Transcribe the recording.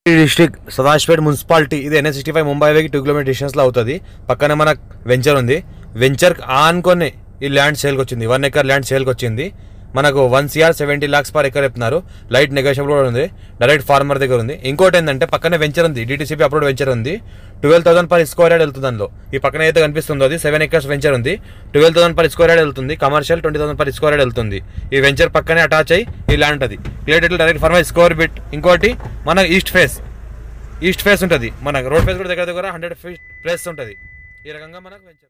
district Sadasivpet municipality ఇది NS sixty five Mumbai వేకి two kilometer డిస్టెన్స్లో అవుతుంది పక్కనే మన వెంచర్ ఉంది వెంచర్ ఆనుకొని ఈ ల్యాండ్ సేల్కి వచ్చింది వన్ ఎకర్ ల్యాండ్ సేల్కి వచ్చింది మనకు one CR seventy lakhs per acre చెప్తున్నారు లైట్ నెగోషియబుల్ కూడా ఉంది డైరెక్ట్ ఫార్మర్ దగ్గర ఉంది ఇంకోటి ఏంటంటే పక్కనే వెంచర్ ఉంది డిటీసీపీ అప్రోడ్ వెంచర్ ఉంది twelve thousand per square yard వెళ్తుంది అందులో ఈ పక్కన అయితే కనిపిస్తుందో అది సెవెన్ ఎకర్స్ వెంచర్ ఉంది twelve thousand per square yard వెళ్తుంది commercial twenty thousand per square yard వెళ్తుంది ఈ వెంచర్ పక్కనే అటాచ్ అయ్యి ఈ ల్యాండ్ అది clear direct farmer square bit ఇంకోటి మన ఈస్ట్ ఫేస్ ఈస్ట్ ఫేస్ ఉంటుంది మన రోడ్ ఫేస్ కూడా దగ్గర దగ్గర హండ్రెడ్ ఫీట్ ప్లేస్ ఉంటుంది ఈ రకంగా మనకు వెంచర్